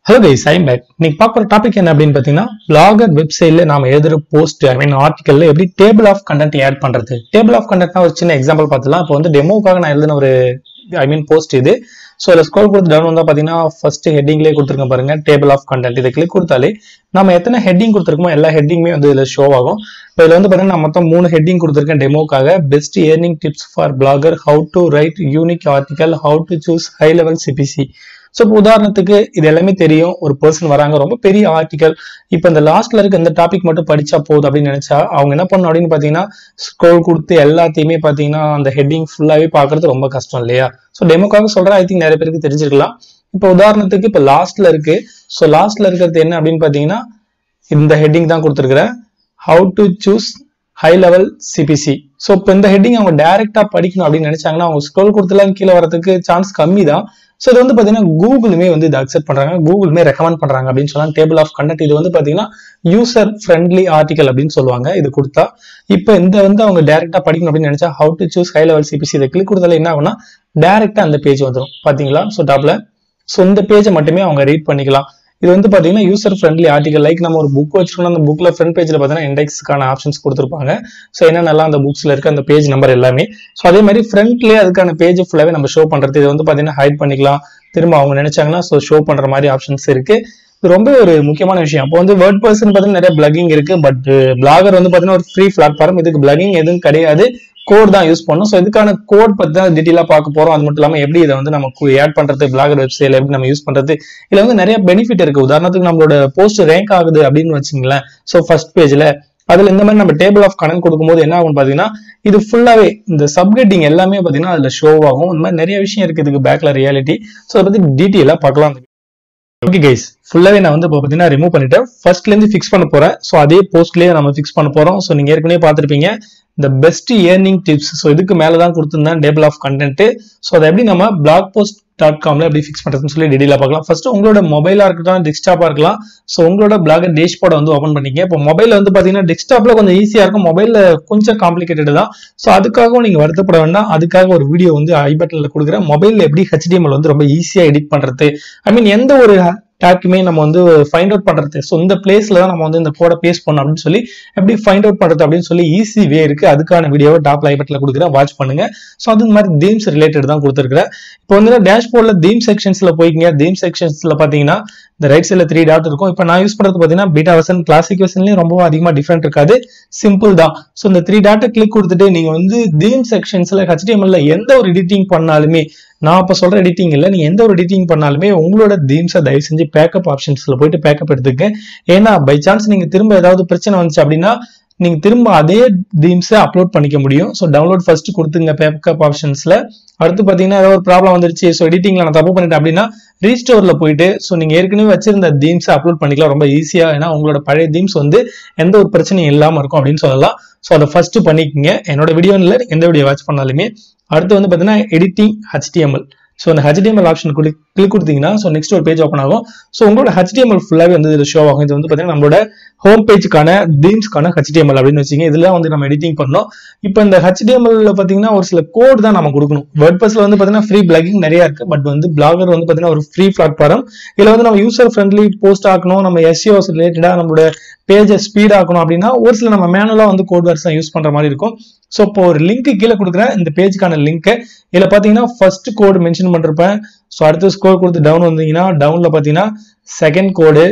hello guys I'm back இன்னைக்கு பார்க்குற topic என்ன அப்படின்னு பார்த்தீங்கன்னா பிளாகர் வெப்சைட்ல நாம எழுதுற போஸ்ட் ஐ மீன் ஆர்டிகல்ல எப்படி டேபிள் ஆஃப் கண்டென்ட் ஆட் பண்றது டேபிள் ஆஃப் கண்டென்ட்னா ஒரு சின்ன எக்ஸாம்பிள் பார்த்துலாம் இப்போ வந்து டெமோக்காக நான் எழுதின ஒரு ஐ மீன் போஸ்ட் இது ஸோ இதில் ஸ்க்ரோல் கொடுத்து டவுன் வந்தால் பார்த்தீங்கன்னா ஃபர்ஸ்ட் ஹெட்டிங்லேயே கொடுத்துருக்கேன் பாருங்க டேபிள் ஆஃப் கண்டென்ட் இதை கிளிக் கொடுத்தாலே நம்ம எத்தனை ஹெட்டிங் கொடுத்துருக்கோமோ எல்லா ஹெட்டிங்குமே வந்து இதில் ஷோ ஆகும் இப்போ இதில் வந்து பார்த்தீங்கன்னா நான் மொத்தம் மூணு ஹெட்டிங் கொடுத்துருக்கேன் டெமோக்காக best earning tips for blogger how to write unique article how to choose high level CPC so இப்போ உதாரணத்துக்கு இது எல்லாமே தெரியும் ஒரு பர்சன் வராங்க ரொம்ப பெரிய ஆர்டிகல் இப்போ இந்த லாஸ்ட்ல இருக்க இந்த டாபிக் மட்டும் படிச்சா போதும் அப்படின்னு நினைச்சா அவங்க என்ன பண்ணணும் அப்படின்னு பார்த்தீங்கன்னா ஸ்க்ரோல் கொடுத்து எல்லாத்தையுமே பார்த்தீங்கன்னா அந்த ஹெட்டிங் ஃபுல்லாகவே பார்க்கறது ரொம்ப கஷ்டம் இல்லையா ஸோ டெமோக்காக சொல்றேன் ஐ திங்க் நிறைய பேருக்கு தெரிஞ்சிருக்கலாம் இப்போ உதாரணத்துக்கு இப்போ லாஸ்ட்ல இருக்கு ஸோ லாஸ்ட்ல இருக்கிறது என்ன அப்படின்னு பார்த்தீங்கன்னா இந்த ஹெட்டிங் தான் கொடுத்துருக்குறேன் how to choose high level CPC so இப்போ இந்த ஹெட்டிங் அவங்க டைரக்டா படிக்கணும் அப்படின்னு நினைச்சாங்கன்னா அவங்க ஸ்க்ரோல் கொடுத்துலாம் கீழே வரதுக்கு சான்ஸ் கம்மி தான் ஸோ இது வந்து பார்த்தீங்கன்னா கூகுளுமே வந்து இதை அக்செப்ட் பண்றாங்க கூகுளுமே ரெக்கமெண்ட் பண்றாங்க அப்படின்னு சொல்லலாம் டேபிள் ஆஃப் கண்டென்ட் இது வந்து பார்த்தீங்கன்னா யூசர் ஃப்ரெண்ட்லி ஆர்டிகல் அப்படின்னு சொல்லுவாங்க இது கொடுத்தா இப்போ இந்த வந்து அவங்க டேரக்டா படிக்கணும் அப்படின்னு நினைச்சா how to choose high level CPC இதை கிளிக் கொடுத்தால என்ன ஆகும்னா டேரக்டா அந்த பேஜ் வந்துடும் பாத்தீங்களா ஸோ டாப்ல ஸோ இந்த பேஜை மட்டுமே அவங்க ரீட் பண்ணிக்கலாம் இது வந்து பாத்தீங்கன்னா யூசர் ஃப்ரெண்ட்லி ஆர்டிகல் லைக் நம்ம ஒரு புக் வச்சிருக்கோம் அந்த புக்ல ஃப்ரண்ட் பேஜ்ல பாத்தீங்கன்னா இண்டெக்ஸ்க்கான ஆப்ஷன்ஸ் கொடுத்துருப்பாங்க ஸோ என்னென்னலாம் அந்த புக்ஸ்ல இருக்க அந்த பேஜ் நம்பர் எல்லாமே ஸோ அதே மாதிரி ஃப்ரண்ட்லேயே அதுக்கான பேஜ் ஃபுல்லாவே நம்ம ஷோ பண்றது இது வந்து பாத்தீங்கன்னா ஹைட் பண்ணிக்கலாம் திரும்ப அவங்க நினைச்சாங்கன்னா ஸோ ஷோ பண்ற மாதிரி ஆப்ஷன்ஸ் இருக்கு இது ரொம்ப ஒரு முக்கியமான விஷயம் அப்போ வந்து வேர்ட் பர்சன் பார்த்தீங்கன்னா நிறைய பிளகிங் இருக்கு பட் பிளாகர் வந்து பாத்தீங்கன்னா ஒரு ஃப்ரீ பிளாட்ஃபார்ம் இதுக்கு பிளகிங் எதுவும் கிடையாது கோட் தான் யூஸ் பண்ணணும் ஸோ இதுக்கான கோட் பத்தி தான் டீட்டெயிலாக பார்க்க போறோம் அது மட்டும் இல்லாமல் எப்படி இதை வந்து நமக்கு ஆட் பண்றது பிளாகர் வெப்சைட்ல எப்படி நம்ம யூஸ் பண்றது இதுல வந்து நிறைய பெனிஃபிட் இருக்கு உதாரணத்துக்கு நம்மளோட போஸ்ட் ரேங்க் ஆகுது அப்படின்னு வச்சுங்களேன் ஸோ ஃபர்ஸ்ட் பேஜ்ல அதுல இந்த மாதிரி நம்ம டேபிள் ஆஃப் கணக்கு கொடுக்கும்போது என்ன ஆகும் பாத்தீங்கன்னா இது ஃபுல்லாவே இந்த சப்கெட்டிங் எல்லாமே பாத்தீங்கன்னா அதுல ஷோ ஆகும் இந்த மாதிரி நிறைய விஷயம் இருக்கு இதுக்கு பேக்ல ரியாலிட்டி ஸோ அதை பத்தி டீட்டெயிலா பார்க்கலாம் ஓகே கைஸ் ஃபுல்லாவே நான் வந்து இப்போ பார்த்தீங்கன்னா ரிமூவ் பண்ணிட்டேன் ஃபர்ஸ்ட்ல இருந்து ஃபிக்ஸ் பண்ண போறேன் ஸோ அதே போஸ்ட்லயே நம்ம ஃபிக்ஸ் பண்ண போறோம் ஸோ நீங்க ஏற்கனவே பார்த்துருப்பீங்க இந்த பெஸ்ட் ஏர்னிங் டிப்ஸ் ஸோ இதுக்கு மேலே தான் கொடுத்துருந்தேன் டேபிள் ஆஃப் கண்டென்ட் ஸோ அதை எப்படி நம்ம பிளாக் போஸ்ட் டாட் காம்ல எப்படி ஃபிக்ஸ் பண்றதுன்னு சொல்லி டீடெயிலாக பார்க்கலாம் ஃபர்ஸ்ட் உங்களோட மொபைலா இருக்கட்டும் டெஸ்க்டாப்பா இருக்கலாம் ஸோ உங்களோட பிளாக் டேஷ்போர்டை வந்து ஓப்பன் பண்ணிக்க இப்போ மொபைல் வந்து பாத்தீங்கன்னா டெஸ்க்டாப்ல கொஞ்சம் ஈஸியா இருக்கும் மொபைல்ல கொஞ்சம் காம்ப்ளிகேட்டட் தான் ஸோ அதுக்காகவும் நீங்க வருத்தப்பட வேண்டாம் அதுக்காக ஒரு வீடியோ வந்து ஐ பட்டன்ல கொடுக்குறேன் மொபைல்ல எப்படி ஹெச்டிஎம்எல் வந்து ரொம்ப ஈஸியா எடிட் பண்றது ஐ மீன் எந்த ஒரு டேக்குமே நம்ம வந்து ஃபைண்ட் அவுட் பண்றது ஸோ இந்த பிளேஸ்ல தான் நம்ம வந்து இந்த கோடை பேஸ் பண்ணோம் அப்படின்னு சொல்லி எப்படி ஃபைண்ட் அவுட் பண்றது அப்படின்னு சொல்லி ஈஸி வே இருக்கு அதுக்கான வீடியோவை டாப் லைபட்ல கொடுக்குறேன் வாட்ச் பண்ணுங்க ஸோ அது இந்த மாதிரி தீம்ஸ் ரிலேட்டட் தான் கொடுத்துருக்கேன் இப்போ வந்து டேஷ்போர்ட்ல தீம் செக்ஷன்ஸ்ல போய்க்கிங்க தீம் செக்ஷன்ஸ்ல பாத்தீங்கன்னா இந்த ரைட் சைட்ல த்ரீ டாட் இருக்கும் இப்போ நான் யூஸ் பண்றது பாத்தீங்கன்னா பீட்டா வெர்ஷன் கிளாசிக் வெர்ஷன்லயும் ரொம்ப அதிகமா டிஃப்ரெண்ட் இருக்காது சிம்பிள் தான் ஸோ இந்த த்ரீ டாட்டை கிளிக் கொடுத்துட்டு நீங்க வந்து தீம் செக்ஷன்ஸ்ல ஹெச்டிஎம்எல்ல எந்த ஒரு எடிட்டிங் பண்ணாலுமே நான் இப்ப சொல்ற எடிட்டிங் இல்ல நீங்க எந்த ஒரு எடிட்டிங் பண்ணாலுமே உங்களோட தீம்ஸை தயவு செஞ்சு பேக்கப் ஆப்ஷன்ஸ்ல போயிட்டு பேக்கப் எடுத்துக்க ஏன்னா பை சான்ஸ் நீங்க திரும்ப ஏதாவது பிரச்சனை வந்துச்சு அப்படின்னா நீங்க திரும்ப அதே தீம்ஸை அப்லோட் பண்ணிக்க முடியும் ஸோ டவுன்லோட் ஃபர்ஸ்ட் கொடுத்துங்க பேக்கப் ஆப்ஷன்ஸ்ல அடுத்து பாத்தீங்கன்னா ஏதாவது ஒரு ப்ராப்ளம் வந்துருச்சு ஸோ எடிட்டிங்ல நான் தப்பு பண்ணிட்டேன் அப்படின்னா ரீஸ்டோர்ல போயிட்டு ஸோ நீங்க ஏற்கனவே வச்சிருந்த தீம்ஸை அப்லோட் பண்ணிக்கலாம் ரொம்ப ஈஸியா ஏன்னா உங்களோட பழைய தீம்ஸ் வந்து எந்த ஒரு பிரச்சனையும் இல்லாம இருக்கும் அப்படின்னு சொல்லலாம் ஸோ அதை ஃபர்ஸ்ட் பண்ணிக்கங்க என்னோட வீடியோ இல்லை எந்த வீடியோ வாட்ச் பண்ணாலுமே அடுத்து வந்து பாத்தீங்கன்னா எடிட்டிங் ஹெச்டிஎம்எல் ஸோ அந்த ஹெச்டிஎம்எல் ஆப்ஷன் கிளிக் கிளிக் கொடுத்தீங்கன்னா ஸோ நெக்ஸ்ட் ஒரு பேஜ் ஓப்பன் ஆகும் ஸோ உங்களோட ஹெச்டிஎம்எல் ஃபுல்லாகவே வந்து இதில் ஷோ ஆகும் இது வந்து பார்த்தீங்கன்னா நம்மளோட ஹோம் பேஜுக்கான தீம்ஸ்க்கான ஹெச்டிஎம்எல் அப்படின்னு வச்சுங்க இதெல்லாம் வந்து நம்ம எடிட்டிங் பண்ணோம் இப்போ இந்த ஹெச்டிஎம்எல்ல பார்த்தீங்கன்னா ஒரு சில கோட் தான் நம்ம கொடுக்கணும் வேர்ட் பஸ்ல வந்து பார்த்தீங்கன்னா ஃப்ரீ பிளாகிங் நிறைய இருக்கு பட் வந்து பிளாகர் வந்து பார்த்தீங்கன்னா ஒரு ஃப்ரீ பிளாட்ஃபார்ம் இதில் வந்து நம்ம யூசர் ஃப்ரெண்ட்லி போஸ்ட் ஆக்கணும் நம்ம எஸ்சிஓஸ் ரிலேட்டடாக நம்மளோட பேஜை ஸ்பீட் ஆக்கணும் அப்படின்னா ஒரு சில நம்ம மேனுவலாக வந்து கோட் வேர்ட்ஸ் தான் யூஸ் பண்ற மாதிரி இருக்கும் ஸோ இப்போ ஒரு லிங்க் கீழே கொடுக்குறேன் இந்த பேஜுக்கான லிங்க் இதில் பார்த்தீங்கன்னா ஃபர்ஸ்ட் கோடு மென்ஷன் பண்ணிருப்பேன் ஸோ அடுத்து ஸ்கோர் கொடுத்து டவுன் வந்தீங்கன்னா டவுன்ல பார்த்தீங்கன்னா செகண்ட் கோடு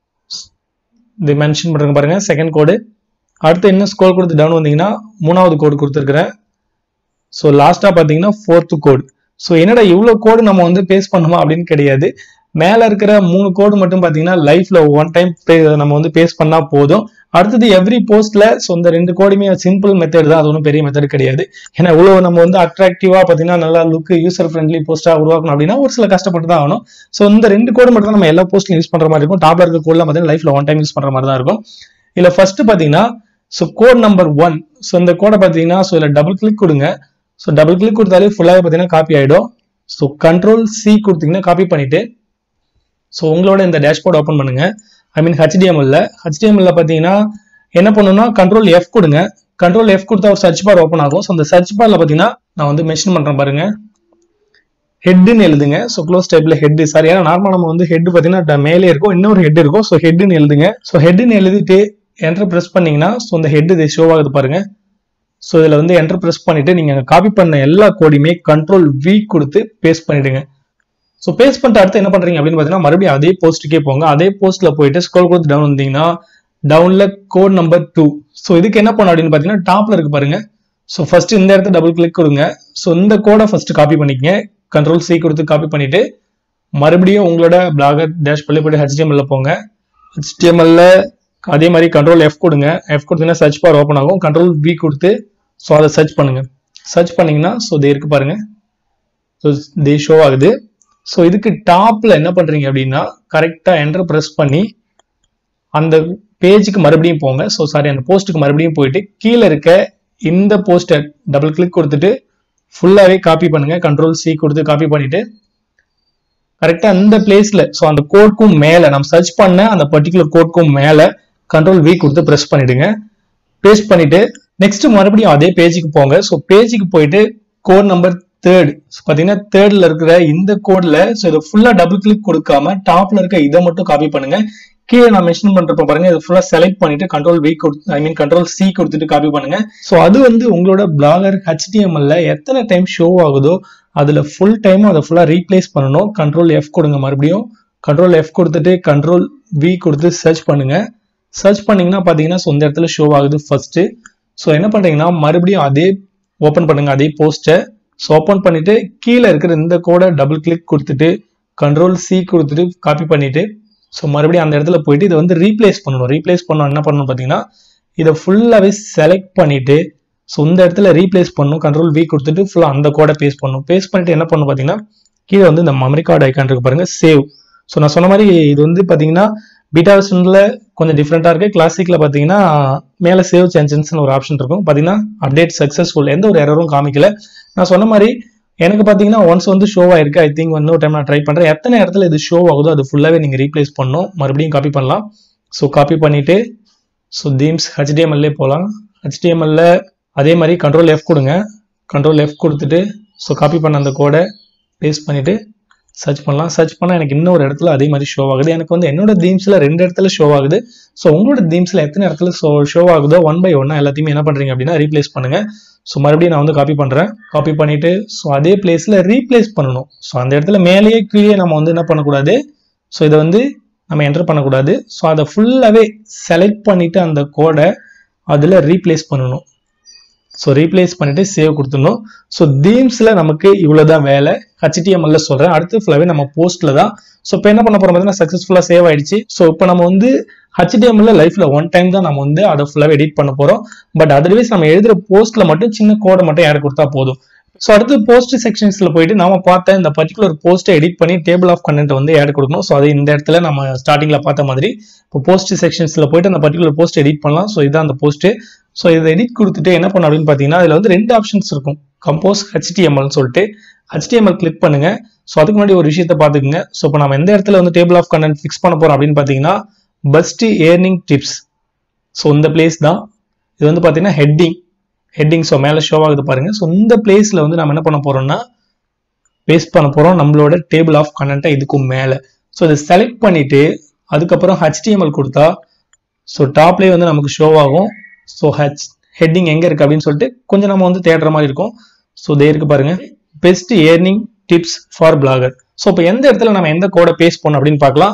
இது மென்ஷன் பண்ணுறேங்க பாருங்க செகண்ட் கோடு அடுத்து என்ன ஸ்கோர் கொடுத்து டவுன் வந்தீங்கன்னா மூணாவது கோடு கொடுத்துருக்குறேன் ஸோ லாஸ்ட்டாக பார்த்தீங்கன்னா ஃபோர்த்து கோடு ஸோ என்னடா இவ்வளோ கோடு நம்ம வந்து பேஸ் பண்ணுமா அப்படின்னு கிடையாது மேலே இருக்கிற மூணு கோடு மட்டும் பார்த்தீங்கன்னா லைஃப்ல ஒன் டைம் நம்ம வந்து பேஸ் பண்ணா போதும் அடுத்தது எவ்ரி போஸ்ட்ல ஸோ இந்த ரெண்டு கோடுமே சிம்பிள் மெத்தட் தான் அது ஒன்றும் பெரிய மெத்தட் கிடையாது ஏன்னா இவ்வளோ நம்ம வந்து அட்ராக்டிவா பார்த்தீங்கன்னா நல்லா லுக் யூசர் ஃப்ரெண்ட்லி போஸ்டா உருவாக்கணும் அப்படின்னா ஒரு சில கஷ்டப்பட்டு தான் ஆகணும் ஸோ இந்த ரெண்டு கோடு மட்டும் தான் நம்ம எல்லா போஸ்ட்லையும் யூஸ் பண்ற மாதிரி இருக்கும் டாப்ல இருக்க கோட்லாம் பார்த்தீங்கன்னா லைஃப்ல ஒன் டைம் யூஸ் பண்ற மாதிரி தான் இருக்கும் இதுல ஃபர்ஸ்ட் பார்த்தீங்கன்னா so code number one so இந்த கோடை பார்த்தீங்கன்னா ஸோ இதில் டபுள் கிளிக் கொடுங்க ஸோ டபுள் கிளிக் கொடுத்தாலே ஃபுல்லாகவே பார்த்தீங்கன்னா காப்பி ஆகிடும் ஸோ கண்ட்ரோல் சி கொடுத்தீங்கன்னா காப்பி பண்ணிட்டு ஸோ உங்களோட இந்த டேஷ்போர்ட் ஓப்பன் பண்ணுங்க ஐ மீன் ஹெச்டிஎம்எல்ல ஹெச்டிஎம்எல்ல பார்த்தீங்கன்னா என்ன பண்ணணும்னா கண்ட்ரோல் எஃப் கொடுங்க கண்ட்ரோல் எஃப் கொடுத்தா ஒரு சர்ச் பார் ஓப்பன் ஆகும் ஸோ அந்த சர்ச் பார்ல பார்த்தீங்கன்னா நான் வந்து மென்ஷன் பண்றேன் பாருங்க ஹெட்னு எழுதுங்க ஸோ க்ளோஸ் டைப்ல ஹெட் சாரி ஏன்னா நார்மல் நம்ம வந்து ஹெட் பார்த்தீங்கன்னா மேலே இருக்கும் இன்னொரு ஹெட் இருக்கும் ஸோ ஹெட்னு எழுதுங்க ஸோ ஹெட்னு எழுதிட்டு என்டர் ப்ரெஸ் பண்ணீங்கன்னா ஸோ இந்த ஹெட் இது ஷோ ஆகுது பாருங்க ஸோ இதில் வந்து என்டர் ப்ரெஸ் பண்ணிட்டு நீங்க காப்பி பண்ண எல்லா கோடையுமே கண்ட்ரோல் வி கொடுத்து பேஸ்ட் பண்ணிடுங்க ஸோ பேஸ்ட் பண்ணிட்டு அடுத்து என்ன பண்றீங்க அப்படின்னு பார்த்தீங்கன்னா மறுபடியும் அதே போஸ்ட்டுக்கே போங்க அதே போஸ்ட்ல போயிட்டு ஸ்க்ரோல் கொடுத்து டவுன் வந்தீங்கன்னா டவுன்ல கோட் நம்பர் டூ ஸோ இதுக்கு என்ன பண்ணணும் அப்படின்னு பார்த்தீங்கன்னா டாப்ல இருக்கு பாருங்க ஸோ ஃபர்ஸ்ட் இந்த இடத்த டபுள் கிளிக் கொடுங்க ஸோ இந்த கோடை ஃபர்ஸ்ட் காப்பி பண்ணிக்கங்க கண்ட்ரோல் சி கொடுத்து காப்பி பண்ணிட்டு மறுபடியும் உங்களோட பிளாகர் டேஷ் பண்ணி போய்ட்டு ஹெச்டிஎம்எல்ல போங்க ஹெச்டிஎம்எல்ல அதே மாதிரி கண்ட்ரோல் எஃப் கொடுங்க எஃப் கொடுத்தீங்கன்னா சர்ச் பார் ஓப்பன் ஆகும் கண்ட்ரோல் வி கொடுத்து ஸோ அதை சர்ச் பண்ணுங்க சர்ச் பண்ணீங்கன்னா ஸோ இது இருக்கு பாருங்க ஸோ தே ஷோ ஆகுது ஸோ இதுக்கு டாப்ல என்ன பண்றீங்க அப்படின்னா கரெக்டா என்டர் ப்ரெஸ் பண்ணி அந்த பேஜுக்கு மறுபடியும் போங்க ஸோ சாரி அந்த போஸ்ட்டுக்கு மறுபடியும் போயிட்டு கீழே இருக்க இந்த போஸ்டர் டபுள் கிளிக் கொடுத்துட்டு ஃபுல்லாவே காப்பி பண்ணுங்க கண்ட்ரோல் சி கொடுத்து காப்பி பண்ணிட்டு கரெக்டா அந்த பிளேஸ்ல ஸோ அந்த கோட்க்கும் மேல நம்ம சர்ச் பண்ண அந்த பர்டிகுலர் கோட்க்கும் மேல கண்ட்ரோல் வி கொடுத்து ப்ரெஸ் பண்ணிடுங்க பேஸ்ட் பண்ணிட்டு நெக்ஸ்ட் மறுபடியும் அதே பேஜுக்கு போங்க ஸோ பேஜுக்கு போயிட்டு கோட் நம்பர் தேர்ட் பாத்தீங்கன்னா தேர்ட்ல இருக்கிற இந்த கோட்ல ஸோ இதை ஃபுல்லா டபுள் கிளிக் கொடுக்காம டாப்ல இருக்க இதை மட்டும் காப்பி பண்ணுங்க கீழே நான் மென்ஷன் பண்றப்ப பாருங்க இது ஃபுல்லா செலக்ட் பண்ணிட்டு கண்ட்ரோல் வி கொடுத்து ஐ மீன் கண்ட்ரோல் சி கொடுத்துட்டு காப்பி பண்ணுங்க ஸோ அது வந்து உங்களோட பிளாகர் ஹெச்டிஎம்எல்ல எத்தனை டைம் ஷோ ஆகுதோ அதுல ஃபுல் டைமும் அதை ஃபுல்லா ரீப்ளேஸ் பண்ணணும் கண்ட்ரோல் எஃப் கொடுங்க மறுபடியும் கண்ட்ரோல் எஃப் கொடுத்துட்டு கண்ட்ரோல் வி கொடுத்து சர்ச் பண்ணுங்க சர்ச் பண்ணீங்கன்னா பாத்தீங்கன்னா ஸோ இந்த இடத்துல ஷோ ஆகுது ஃபர்ஸ்ட் ஸோ என்ன பண்றீங்கன்னா மறுபடியும் அதே ஓப்பன் பண்ணுங்க அதே போஸ்ட்டை ஸோ ஓப்பன் பண்ணிட்டு கீழே இருக்கிற இந்த கோடை டபுள் கிளிக் கொடுத்துட்டு கண்ட்ரோல் சி கொடுத்துட்டு காப்பி பண்ணிட்டு ஸோ மறுபடியும் அந்த இடத்துல போயிட்டு இதை வந்து ரீப்ளேஸ் பண்ணணும் ரீப்ளேஸ் பண்ணணும் என்ன பண்ணணும் பார்த்தீங்கன்னா இதை ஃபுல்லாகவே செலக்ட் பண்ணிட்டு ஸோ இந்த இடத்துல ரீப்ளேஸ் பண்ணணும் கண்ட்ரோல் வி கொடுத்துட்டு ஃபுல்லாக அந்த கோடை பேஸ்ட் பண்ணணும் பேஸ்ட் பண்ணிட்டு என்ன பண்ணணும் பார்த்தீங்கன்னா கீழே வந்து இந்த மெமரி கார்டு ஐக்கான் இருக்கு பாருங்க சேவ் ஸோ நான் சொன்ன மாதிரி இது வந்து பார்த்தீங்கன்னா பீட்டா வெர்ஷனில் கொஞ்சம் டிஃப்ரெண்ட்டாக இருக்கு கிளாசிக்கில் பார்த்தீங்கன்னா மேலே சேவ் சேஞ்சன்ஸ்னு ஒரு ஆப்ஷன் இருக்கும் பார்த்தீங்கன்னா அப்டேட் சக்ஸஸ்ஃபுல் எந்த ஒரு எரரும் காமிக்கல நான் சொன்ன மாதிரி எனக்கு பார்த்தீங்கன்னா ஒன்ஸ் வந்து ஷோ ஆயிருக்கு ஐ திங்க் இன்னொரு டைம் நான் ட்ரை பண்ணுறேன் எத்தனை இடத்துல இது ஷோ ஆகுதோ அது ஃபுல்லாகவே நீங்கள் ரீப்ளேஸ் பண்ணணும் மறுபடியும் காப்பி பண்ணலாம் ஸோ காப்பி பண்ணிட்டு ஸோ தீம்ஸ் ஹெச்டிஎம்எல்லே போகலாம் ஹெச்டிஎம்எல்ல அதே மாதிரி கண்ட்ரோல் எஃப் கொடுங்க கண்ட்ரோல் எஃப் கொடுத்துட்டு ஸோ காப்பி பண்ண அந்த கோடை பேஸ்ட் பண்ணிட்டு சர்ச் பண்ணலாம் சர்ச் பண்ணால் எனக்கு இன்னொரு இடத்துல அதே மாதிரி ஷோ ஆகுது எனக்கு வந்து என்னோட தீம்ஸில் ரெண்டு இடத்துல ஷோ ஆகுது ஸோ உங்களோட தீம்ஸில் எத்தனை இடத்துல ஷோ ஷோ ஆகுதோ ஒன் பை ஒன்னா எல்லாத்தையுமே என்ன பண்ணுறீங்க அப்படின்னா ரீப்ளேஸ் பண்ணுங்க ஸோ மறுபடியும் நான் வந்து காப்பி பண்ணுறேன் காப்பி பண்ணிட்டு ஸோ அதே பிளேஸில் ரீப்ளேஸ் பண்ணணும் ஸோ அந்த இடத்துல மேலேயே கீழே நம்ம வந்து என்ன பண்ணக்கூடாது ஸோ இதை வந்து நம்ம என்டர் பண்ணக்கூடாது ஸோ அதை ஃபுல்லாகவே செலக்ட் பண்ணிட்டு அந்த கோடை அதில் ரீப்ளேஸ் பண்ணணும் ஸோ ரீப்ளேஸ் பண்ணிட்டு சேவ் கொடுத்துடணும் ஸோ தீம்ஸ்ல நமக்கு இவ்வளவுதான் வேலை ஹெச்டிஎம்எல்ல சொல்றேன் அடுத்து ஃபுல்லாவே நம்ம போஸ்ட்ல தான் ஸோ இப்போ என்ன பண்ண போறோம் பார்த்தீங்கன்னா சக்ஸஸ்ஃபுல்லா சேவ் ஆயிடுச்சு ஸோ இப்போ நம்ம வந்து ஹெச்டிஎம்எல்ல லைஃப்ல ஒன் டைம் தான் நம்ம வந்து அதை ஃபுல்லாவே எடிட் பண்ண போறோம் பட் அதர்வைஸ் நம்ம எழுதுற போஸ்ட்ல மட்டும் சின்ன கோடை மட்டும் ஆட் கொடுத்தா போதும் ஸோ அடுத்து போஸ்ட் செக்ஷன்ஸ்ல போயிட்டு நாம பார்த்த இந்த பர்டிகுலர் போஸ்ட்டை எடிட் பண்ணி டேபிள் ஆஃப் கண்டென்ட் வந்து ஆட் கொடுக்கணும் ஸோ அது இந்த இடத்துல நம்ம ஸ்டார்டிங்ல பார்த்த மாதிரி இப்போ போஸ்ட் செக்ஷன்ஸ்ல போயிட்டு அந்த பர்டிகுலர் போஸ்ட் எடிட் பண்ணலாம் ஸோ இதான் அந்த போஸ்ட் ஸோ இதை எடிட் கொடுத்துட்டு என்ன பண்ணணும் அப்படின்னு பார்த்தீங்கன்னா இதுல வந்து ரெண்டு ஆப்ஷன்ஸ் இருக்கும் கம்போஸ் ஹெச்டிஎம்எல்னு சொல்லிட்டு ஹெச்டிஎம்எல் கிளிக் பண்ணுங்க ஸோ அதுக்கு முன்னாடி ஒரு விஷயத்த பார்த்துக்குங்க ஸோ இப்போ நம்ம எந்த இடத்துல வந்து டேபிள் ஆஃப் கண்டென்ட் ஃபிக்ஸ் பண்ண போறோம் அப்படின்னு பார்த்தீங்கன்னா பெஸ்ட் ஏர்னிங் டிப்ஸ் ஸோ இந்த பிளேஸ் தான் இது வந்து பார்த்தீங்கன்னா ஹெட்டிங் ஹெட்டிங் ஸோ மேலே ஷோ ஆகுது பாருங்க ஸோ இந்த பிளேஸ்ல வந்து நம்ம என்ன பண்ண போறோம்னா பேஸ்ட் பண்ண போறோம் நம்மளோட டேபிள் ஆஃப் கண்டென்ட்டை இதுக்கும் மேலே ஸோ இதை செலக்ட் பண்ணிட்டு அதுக்கப்புறம் ஹெச்டிஎம்எல் கொடுத்தா ஸோ டாப்லேயே வந்து நமக்கு ஷோ ஆகும் ஸோ ஹெச் ஹெட்டிங் எங்க இருக்கு அப்படின்னு சொல்லிட்டு கொஞ்சம் நம்ம வந்து தேடுற மாதிரி இருக்கும் ஸோ இதே இருக்கு பாருங்க best earning tips for blogger so இப்போ எந்த இடத்துல நம்ம எந்த கோடை பேஸ்ட் பண்ணோம் அப்படின்னு பார்க்கலாம்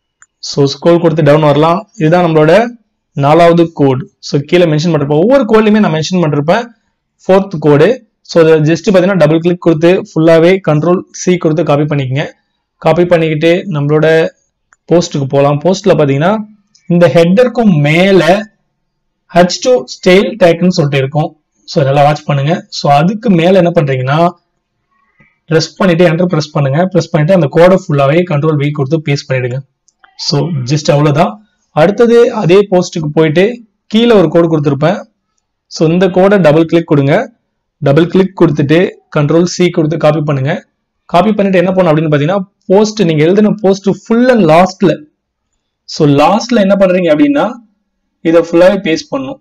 ஸோ ஸ்கோல் கொடுத்து டவுன் வரலாம் இதுதான் நம்மளோட நாலாவது கோட் ஸோ கீழே மென்ஷன் பண்ணிருப்பேன் ஒவ்வொரு கோட்லையுமே நான் மென்ஷன் பண்ணிருப்பேன் ஃபோர்த் கோடு ஸோ அதை ஜஸ்ட் பார்த்தீங்கன்னா டபுள் கிளிக் கொடுத்து ஃபுல்லாகவே கண்ட்ரோல் சி கொடுத்து காப்பி பண்ணிக்கங்க காப்பி பண்ணிக்கிட்டு நம்மளோட போஸ்ட்டுக்கு போகலாம் போஸ்ட்ல பார்த்தீங்கன்னா இந்த ஹெட்டருக்கும் மேலே ஹச் டூ ஸ்டைல் டேக்னு சொல்லிட்டு இருக்கும் ஸோ இதெல்லாம் வாட்ச் பண்ணுங்க ஸோ அதுக்கு மேல என்ன பண்றீங்கன்னா ப்ரெஸ் பண்ணிட்டு என்டர் ப்ரெஸ் பண்ணுங்க ப்ரெஸ் பண்ணிட்டு அந்த கோடை ஃபுல்லாவே கண்ட்ரோல் வி கொடுத்து பேஸ்ட் பண்ணிடுங்க ஸோ ஜஸ்ட் அவ்வளவுதான் அடுத்தது அதே போஸ்ட்டுக்கு போயிட்டு கீழே ஒரு கோடு கொடுத்துருப்பேன் ஸோ இந்த கோடை டபுள் கிளிக் கொடுங்க டபுள் கிளிக் கொடுத்துட்டு கண்ட்ரோல் சி கொடுத்து காப்பி பண்ணுங்க காப்பி பண்ணிட்டு என்ன பண்ணும் அப்படின்னு பார்த்தீங்கன்னா போஸ்ட் நீங்க எழுதின போஸ்ட் ஃபுல் அண்ட் லாஸ்ட்ல ஸோ லாஸ்ட்ல என்ன பண்றீங்க அப்படின்னா இதை ஃபுல்லாகவே பேஸ்ட் பண்ணும்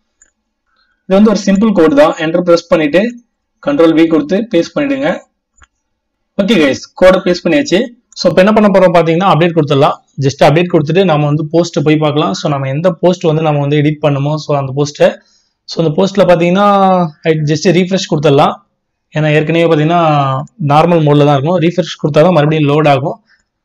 இது வந்து ஒரு சிம்பிள் கோட் தான் என்டர் ப்ரெஸ் பண்ணிட்டு கண்ட்ரோல் வி கொடுத்து பேஸ்ட் பண்ணிடுங்க ஓகே கைஸ் கோடை பேஸ் பண்ணியாச்சு ஸோ இப்போ என்ன பண்ண போறோம் பார்த்தீங்கன்னா அப்டேட் கொடுத்துடலாம் ஜஸ்ட் அப்டேட் கொடுத்துட்டு நம்ம வந்து போஸ்ட் போய் பார்க்கலாம் ஸோ நம்ம எந்த போஸ்ட் வந்து நம்ம வந்து எடிட் பண்ணுமோ ஸோ அந்த போஸ்ட்டை ஸோ அந்த போஸ்ட்டில் பார்த்தீங்கன்னா ஜஸ்ட் ரீஃப்ரெஷ் கொடுத்துடலாம் ஏன்னா ஏற்கனவே பார்த்தீங்கன்னா நார்மல் மோடில் தான் இருக்கும் ரீஃப்ரெஷ் கொடுத்தா தான் மறுபடியும் லோட் ஆகும்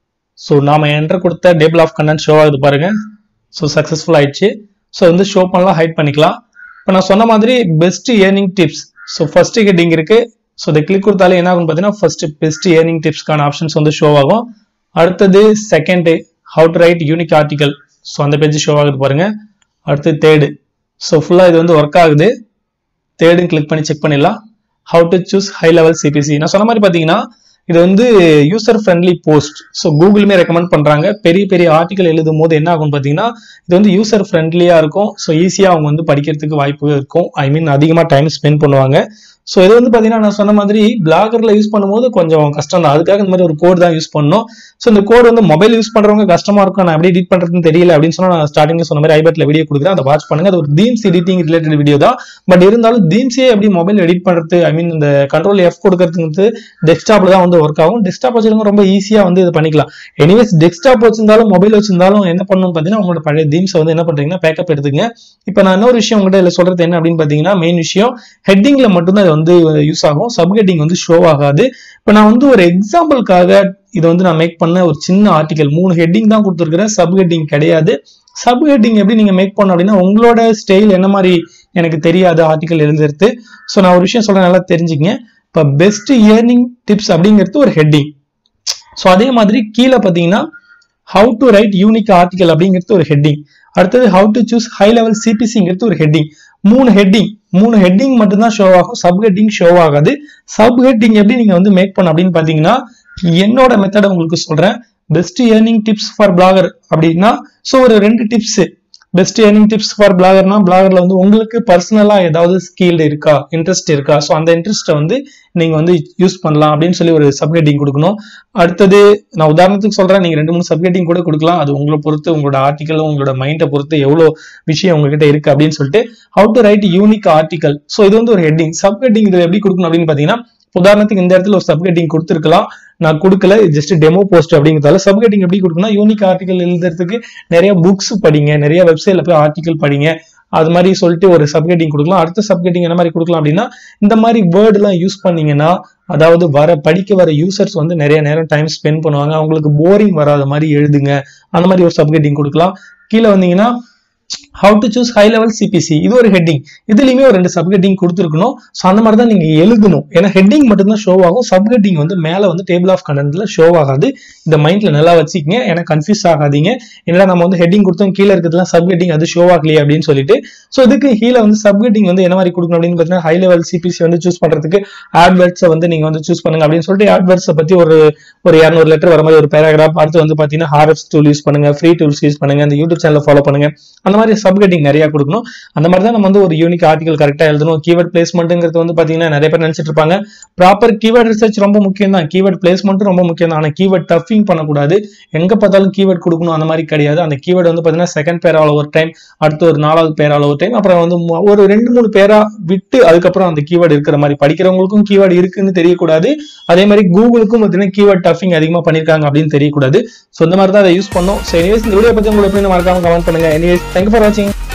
ஸோ நாம என்டர் கொடுத்த டேபிள் ஆஃப் கண்டென்ட் ஷோ ஆகுது பாருங்க ஸோ சக்ஸஸ்ஃபுல் ஆயிடுச்சு ஸோ வந்து ஷோ பண்ணலாம் ஹைட் பண்ணிக்கலாம் இப்போ நான் சொன்ன மாதிரி best earning tips so first heading இருக்கு ஸோ இதை கிளிக் கொடுத்தாலே என்ன ஆகும் பார்த்தீங்கன்னா ஃபர்ஸ்ட் பெஸ்ட் ஏர்னிங் டிப்ஸ்க்கான ஆப்ஷன்ஸ் வந்து ஷோ ஆகும் அடுத்தது second how to write unique article so அந்த பேஜ் ஷோ ஆகுது பாருங்க அடுத்து தேர்டு ஸோ ஃபுல்லாக இது வந்து ஒர்க் ஆகுது தேர்டுன்னு கிளிக் பண்ணி செக் பண்ணிடலாம் how to choose high level CPC நான் சொன்ன மாதிரி பார்த்தீங்கன்னா இது வந்து யூசர் ஃப்ரெண்ட்லி போஸ்ட் ஸோ கூகுளுமே ரெக்கமெண்ட் பண்றாங்க பெரிய பெரிய ஆர்டிகல் எழுதும் போது என்ன ஆகும் பார்த்தீங்கன்னா இது வந்து யூசர் ஃப்ரெண்ட்லியா இருக்கும் ஸோ ஈஸியாக அவங்க வந்து படிக்கிறதுக்கு வாய்ப்பு இருக்கும் ஐ மீன் அதிகமாக டைம் ஸ்பெண்ட் பண்ணுவாங்க ஸோ இது வந்து பார்த்தீங்கன்னா நான் சொன்ன மாதிரி பிளாகர்ல யூஸ் பண்ணும்போது கொஞ்சம் கஷ்டம் தான் அதுக்காக இந்த மாதிரி ஒரு கோட் தான் யூஸ் பண்ணணும் ஸோ இந்த கோட் வந்து மொபைல் யூஸ் பண்றவங்க கஷ்டமா இருக்கும் நான் எப்படி எடிட் பண்றதுன்னு தெரியல அப்படின்னு சொன்னா நான் ஸ்டார்டிங்ல சொன்ன மாதிரி ஐபேட்ல வீடியோ கொடுக்குறேன் அதை வாட்ச் பண்ணுங்க அது ஒரு தீம்ஸ் எடிட்டிங் ரிலேட்டட் வீடியோ தான் பட் இருந்தாலும் தீம்ஸே எப்படி மொபைல் எடிட் பண்றது ஐ மீன் இந்த கண்ட்ரோல் எஃப் கொடுக்கறதுக்கு டெஸ்க்டாப்ல தான் வந்து ஒர்க் ஆகும் டெஸ்க்டாப் வச்சிருக்கவங்க ரொம்ப ஈஸியா வந்து இது பண்ணிக்கலாம் எனிவேஸ் டெஸ்க்டாப் வச்சிருந்தாலும் மொபைல் வச்சிருந்தாலும் என்ன பண்ணணும் பார்த்தீங்கன்னா உங்களோட பழைய தீம்ஸை வந்து என்ன பண்றீங்கன்னா பேக்கப் எடுத்துங்க இப்போ நான் இன்னொரு விஷயம் உங்கள்கிட்ட இதுல சொல்றது என்ன அப்படின்னு பார்த்தீங்கன்னா மெயின் விஷயம் ஹெட்டிங்ல மட்டும்தான் இது வந்து யூஸ் ஆகும் சப் ஹெட்டிங் வந்து ஷோ ஆகாது இப்போ நான் வந்து ஒரு எக்ஸாம்பிளுக்காக இது வந்து நான் மேக் பண்ண ஒரு சின்ன ஆர்டிகல் மூணு ஹெட்டிங் தான் கொடுத்துருக்கிறேன் சப் ஹெட்டிங் கிடையாது சப் ஹெட்டிங் எப்படி நீங்க மேக் பண்ணணும் அப்படின்னா உங்களோட ஸ்டைல் என்ன மாதிரி எனக்கு தெரியாது ஆர்டிகல் எழுதுறது ஸோ நான் ஒரு விஷயம் சொல்றேன் நல்லா தெரிஞ்சுக்கங்க இப்போ பெஸ்ட் ஏர்னிங் டிப்ஸ் அப்படிங்கிறது ஒரு ஹெட்டிங் ஸோ அதே மாதிரி கீழே பார்த்தீங்கன்னா how to write unique article அப்படிங்கிறது ஒரு ஹெட்டிங் அடுத்தது how to choose high level சிபிசிங்கிறது ஒரு ஹெட்டிங் மூணு ஹெட்டிங் மூணு ஹெட்டிங் மட்டும்தான் ஷோ ஆகும் சப் ஹெட்டிங் ஷோ ஆகாது சப் ஹெட்டிங் எப்படி நீங்க வந்து மேக் பண்ண அப்படின்னு பாத்தீங்கன்னா என்னோட மெத்தட் உங்களுக்கு சொல்றேன் best earning tips for blogger அப்படின்னா ஸோ ஒரு ரெண்டு tips best earning tips for பிளாகர்னா பிளாகர்ல வந்து உங்களுக்கு பர்சனலா ஏதாவது ஸ்கில் இருக்கா இன்ட்ரெஸ்ட் இருக்கா ஸோ அந்த இன்ட்ரெஸ்ட்டை வந்து நீங்க வந்து யூஸ் பண்ணலாம் அப்படின்னு சொல்லி ஒரு சப்ஹெட்டிங் கொடுக்கணும் அடுத்தது நான் உதாரணத்துக்கு சொல்றேன் நீங்க ரெண்டு மூணு சப்ஹெட்டிங் கூட கொடுக்கலாம் அது உங்களை பொறுத்து உங்களோட ஆர்டிக்கல் உங்களோட மைண்டை பொறுத்து எவ்வளவு விஷயம் உங்ககிட்ட இருக்கு அப்படின்னு சொல்லிட்டு how to write unique article so இது வந்து ஒரு ஹெட்டிங் சப்ஹெட்டிங் இது எப்படி கொடுக்கணும் அப்படின்னு பாத்தீங்கன்னா உதாரணத்துக்கு இந்த இடத்துல ஒரு சப்ஹெட்டிங் கொடுத்துருக்கலாம் நான் கொடுக்கல ஜஸ்ட் டெமோ போஸ்ட் அப்படிங்கிறதால சப்ஹெட்டிங் எப்படி கொடுக்கணும் யூனிக் ஆர்டிகல் எழுதுறதுக்கு நிறைய புக்ஸ் படிங்க நிறைய வெப்சைட்ல போய் ஆர்டிகல் படிங்க அது மாதிரி சொல்லிட்டு ஒரு சப்ஹெட்டிங் கொடுக்கலாம் அடுத்த சப்ஹெட்டிங் என்ன மாதிரி கொடுக்கலாம் அப்படின்னா இந்த மாதிரி வேர்டு எல்லாம் யூஸ் பண்ணீங்கன்னா அதாவது வர படிக்க வர யூசர்ஸ் வந்து நிறைய நேரம் டைம் ஸ்பெண்ட் பண்ணுவாங்க அவங்களுக்கு போரிங் வராத மாதிரி எழுதுங்க அந்த மாதிரி ஒரு சப்ஹெட்டிங் கொடுக்கலாம் கீழே வந்தீங்கன்னா how to choose high level CPC இது ஒரு ஹெட்டிங் இதுலயுமே ஒரு ரெண்டு சப் ஹெட்டிங் கொடுத்துருக்கணும் ஸோ அந்த மாதிரி தான் நீங்க எழுதணும் ஏன்னா ஹெட்டிங் மட்டும்தான் ஷோ ஆகும் சப் ஹெட்டிங் வந்து மேல வந்து டேபிள் ஆஃப் கண்டென்ட்ல ஷோ ஆகாது இந்த மைண்ட்ல நல்லா வச்சுக்கங்க ஏன்னா கன்ஃபியூஸ் ஆகாதீங்க ஏன்னா நம்ம வந்து ஹெட்டிங் கொடுத்தோம் கீழே இருக்கிறதுலாம் சப் ஹெட்டிங் அது ஷோ ஆகலையே அப்படின்னு சொல்லிட்டு ஸோ இதுக்கு கீழே வந்து சப் ஹெட்டிங் வந்து என்ன மாதிரி கொடுக்கணும் அப்படின்னு பார்த்தீங்கன்னா ஹை லெவல் சிபிசி வந்து சூஸ் பண்றதுக்கு ஆட்வர்ட்ஸை வந்து நீங்க வந்து சூஸ் பண்ணுங்க அப்படின்னு சொல்லிட்டு ஆட்வர்ட்ஸை பத்தி ஒரு ஒரு இரநூறு லெட்டர் வர மாதிரி ஒரு பேராகிராஃப் அடுத்து வந்து பாத்தீங்கன்னா ஹார்எஃப் டூல் யூஸ் பண்ணுங்க ஃப்ரீ டூல்ஸ் யூஸ் பண்ணுங்க அந்த யூடியூப் சேனல் ஃபாலோ பண்ணுங்க அந்த மாதிரி சப்கெட்டிங் நிறைய கொடுக்கணும் அந்த மாதிரி தான் நம்ம வந்து ஒரு யூனிக் ஆர்டிகல் கரெக்டா எழுதணும் கீவேர்ட் பிளேஸ்மெண்ட்ங்கிறது வந்து பாத்தீங்கன்னா நிறைய பேர் நினைச்சிட்டு இருப்பாங்க ப்ராப்பர் கீவேர்ட் ரிசர்ச் ரொம்ப முக்கியம் தான் கீவேர்ட் பிளேஸ்மெண்ட்டும் ரொம்ப முக்கியம் தான் ஆனா கீவேர்ட் டஃபிங் பண்ணக்கூடாது எங்க பார்த்தாலும் கீவேர்ட் கொடுக்கணும் அந்த மாதிரி கிடையாது அந்த கீவேர்ட் வந்து பாத்தீங்கன்னா செகண்ட் பேரால ஒரு டைம் அடுத்து ஒரு நாலாவது பேரால ஒரு டைம் அப்புறம் வந்து மு- ஒரு ரெண்டு மூணு பேரா விட்டு அதுக்கப்புறம் அந்த கீவேர்டு இருக்கிற மாதிரி படிக்கிறவங்களுக்கும் கீவேர்டு இருக்குன்னு தெரியக்கூடாது அதே மாதிரி கூகுளுக்கும் பார்த்தீங்கன்னா கீவேர்ட் டஃபிங் அதிகமா பண்ணிருக்காங்க அப்படின்னு தெரியக்கூடாது ஸோ இந்த மாதிரி தான் அதை யூஸ் பண்ணோம் ஸோ எனிவேஸ் இந்த வீடியோ பத்தி உங்களுக்கு எப்படி மறக்காம கமெண்ட் பண்ணுங்க எனிவேஸ் தேங்க்யூ ஃபார் வாட்சிங்